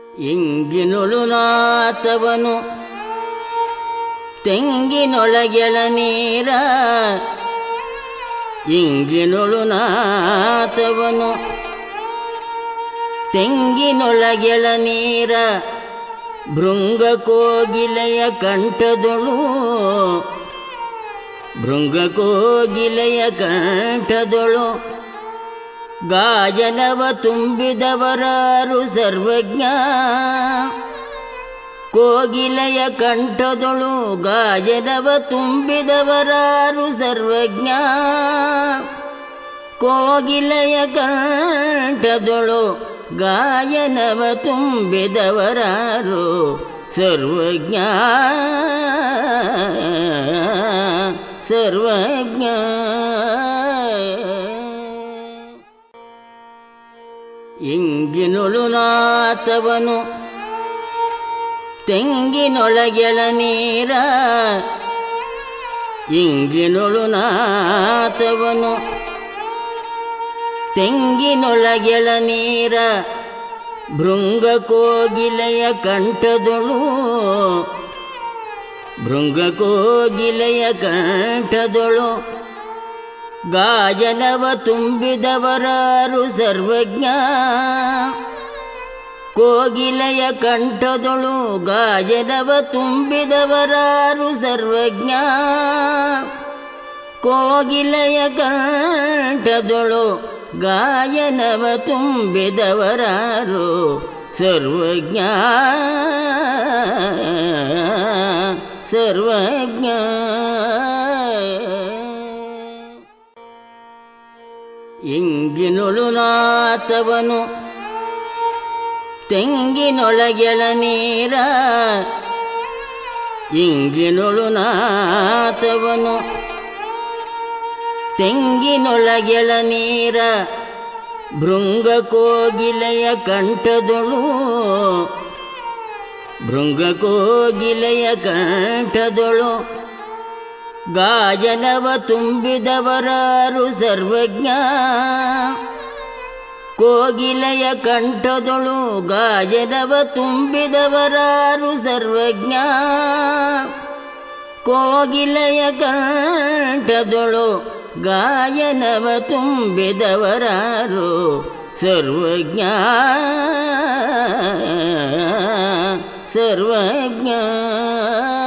ಇಂಗಿನುಳು ನಾತವನು ತೆಂಗಿನೊಳಗೆಳ ನೀರ ಇಂಗಿನುಳು ನಾತವನು ತೆಂಗಿನೊಳಗೆಳ ನೀರ ಭೃಂಗ ಕೋಗಿಲೆಯ ಕಂಠದೊಳು ಭೃಂಗ ಕೋಗಿಲೆಯ ಕಂಠದೊಳು ಗಾಯನವ ತುಂಬಿದವರಾರು ಸರ್ವಜ್ಞ ಕೋಗಿಲೆಯ ಕಂಠದೊಳು ಗಾಯನವ ತುಂಬಿದವರಾರು ಸರ್ವಜ್ಞ ಕೋಗಿಲೆಯ ಕಂಠದೊಳು ಗಾಯನವ ತುಂಬಿದವರಾರು ಸರ್ವಜ್ಞ ಸರ್ವಜ್ಞ ಇಂಗಿನುಳು ನಾತವನು ತೆಂಗಿನೊಳಗೆಳ ನೀರ ಇಂಗಿನುಳು ನಾತವನು ತೆಂಗಿನೊಳಗೆಳ ನೀರ ಭೃಂಗ ಕೋಗಿಲೆಯ ಕಂಠದೊಳು ಭೃಂಗ ಕೋಗಿಲೆಯ ಕಂಠದೊಳು ಗಾಯನವ ತುಂಬಿದವರಾರು ಸರ್ವಜ್ಞ ಕೋಗಿಲೆಯ ಕಂಠದೊಳು ಗಾಯನವ ತುಂಬಿದವರಾರು ಸರ್ವಜ್ಞ ಕೋಗಿಲೆಯ ಕಂಠದೊಳು ಗಾಯನವ ತುಂಬಿದವರಾರು ಸರ್ವಜ್ಞ ಸರ್ವಜ್ಞ ಇಂಗಿನುಳು ನಾತವನು ತೆಂಗಿನೊಳಗೆಳ ನೀರ ಇಂಗಿನುಳು ನಾತವನು ತೆಂಗಿನೊಳಗೆಳ ನೀರ ಭೃಂಗ ಕೋಗಿಲೆಯ ಕಂಠದೊಳು ಭೃಂಗ ಕೋಗಿಲೆಯ ಕಂಠದೊಳು ಗಾಯನವ ತುಂಬಿದವರಾರು ಸರ್ವಜ್ಞ ಕೋಗಿಲೆಯ ಕಂಠದೊಳು ಗಾಯನವ ತುಂಬಿದವರಾರು ಸರ್ವಜ್ಞ ಕೋಗಿಲೆಯ ಕಂಠದೊಳು ಗಾಯನವ ತುಂಬಿದವರಾರು ಸರ್ವಜ್ಞ ಸರ್ವಜ್ಞ